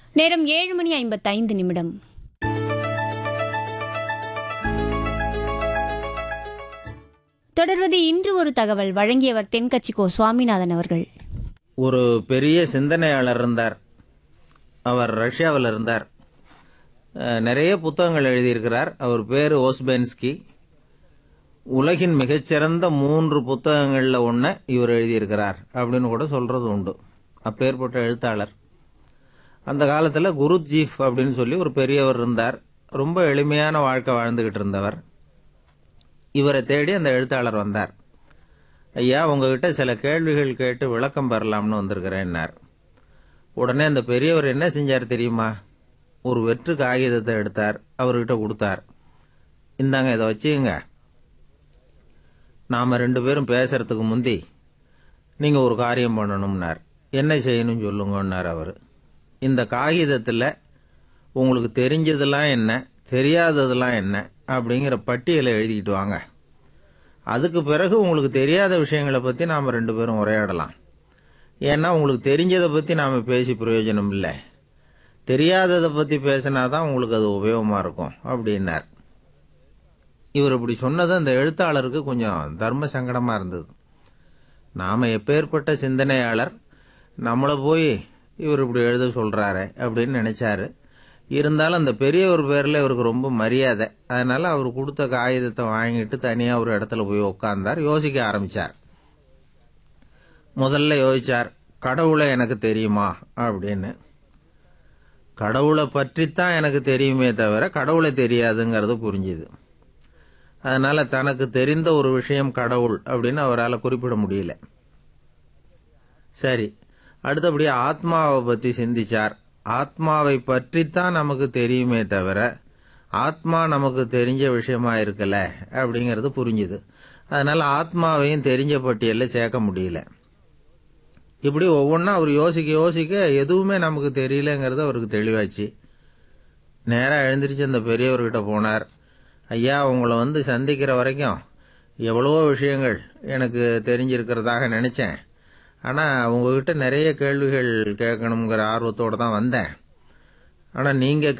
நேரம் ஏழு மணி ஐம்பத்தைந்து நிமிடம் தொடர்வது இன்று ஒரு தகவல் வழங்கியவர் தென்கட்சி கோ சுவாமிநாதன் அவர்கள் ஒரு பெரிய சிந்தனையாளர் இருந்தார் அவர் ரஷ்யாவில் இருந்தார் அஹ், நிறைய புத்தகங்கள் எழுதியிருக்கிறார் அவர் பேர் ஓஸ்பென்ஸ்கி உலகின் மிகச்சிறந்த மூன்று புத்தகங்களில் ஒன்று இவர் எழுதியிருக்கிறார் அப்படின்னு கூட சொல்றது உண்டு அப்பேற்பட்ட எழுத்தாளர் அந்த காலத்தில் குருஜீஃப் அப்படின்னு சொல்லி ஒரு பெரியவர் இருந்தார் ரொம்ப எளிமையான வாழ்க்கை வாழ்ந்துகிட்டு இருந்தவர் இவரை தேடி அந்த எழுத்தாளர் வந்தார் ஐயா உங்ககிட்ட சில கேள்விகள் கேட்டு விளக்கம் பெறலாம்னு வந்திருக்கிறேன்னார் உடனே அந்த பெரியவர் என்ன செஞ்சார் தெரியுமா ஒரு வெற்று காகிதத்தை எடுத்தார் அவர்கிட்ட கொடுத்தார் இந்தாங்க இதை வச்சுக்கங்க நாம ரெண்டு பேரும் பேசுறதுக்கு முந்தி நீங்க ஒரு காரியம் பண்ணணும்னார் என்ன செய்யணும் சொல்லுங்கன்னார் அவர் இந்த காகிதத்தில் உங்களுக்கு தெரிஞ்சதெல்லாம் என்ன தெரியாததெல்லாம் என்ன அப்படிங்கிற பட்டியலை எழுதிக்கிட்டு வாங்க அதுக்கு பிறகு உங்களுக்கு தெரியாத விஷயங்களை பற்றி நாம் ரெண்டு பேரும் உரையாடலாம் ஏன்னா உங்களுக்கு தெரிஞ்சதை பற்றி நாம் பேசி பிரயோஜனம் இல்லை தெரியாததை பற்றி பேசினா தான் உங்களுக்கு அது உபயோகமாக இருக்கும் அப்படின்னார் இவர் இப்படி சொன்னது அந்த எழுத்தாளருக்கு கொஞ்சம் தர்ம சங்கடமாக இருந்தது நாம் எப்பேற்பட்ட சிந்தனையாளர் நம்மளை போய் இவர் இப்படி எழுத சொல்கிறாரு அப்படின்னு நினைச்சாரு இருந்தாலும் அந்த பெரியவர் பேரில் இவருக்கு ரொம்ப மரியாதை அதனால அவர் கொடுத்த காகிதத்தை வாங்கிட்டு தனியாக ஒரு இடத்துல போய் உட்கார்ந்தார் யோசிக்க ஆரம்பிச்சார் முதல்ல யோசிச்சார் கடவுளை எனக்கு தெரியுமா அப்படின்னு கடவுளை பற்றித்தான் எனக்கு தெரியுமே தவிர கடவுளை தெரியாதுங்கிறது புரிஞ்சுது அதனால தனக்கு தெரிந்த ஒரு விஷயம் கடவுள் அப்படின்னு அவரால் குறிப்பிட முடியல சரி அடுத்தபடி ஆத்மாவை பற்றி சிந்திச்சார் ஆத்மாவை பற்றித்தான் நமக்கு தெரியுமே தவிர ஆத்மா நமக்கு தெரிஞ்ச விஷயமா இருக்கல அப்படிங்கிறது புரிஞ்சுது அதனால ஆத்மாவையும் தெரிஞ்ச பட்டியலில் சேர்க்க முடியல இப்படி ஒவ்வொன்றா அவர் யோசிக்க யோசிக்க எதுவுமே நமக்கு தெரியலங்கிறது அவருக்கு தெளிவாச்சு நேராக எழுந்திரிச்சு அந்த பெரியவர்கிட்ட போனார் ஐயா உங்களை வந்து சந்திக்கிற வரைக்கும் எவ்வளவோ விஷயங்கள் எனக்கு தெரிஞ்சிருக்கிறதாக நினச்சேன் ஆனால் உங்ககிட்ட நிறைய கேள்விகள் கேட்கணுங்கிற ஆர்வத்தோடு தான் வந்தேன் ஆனால் நீங்கள்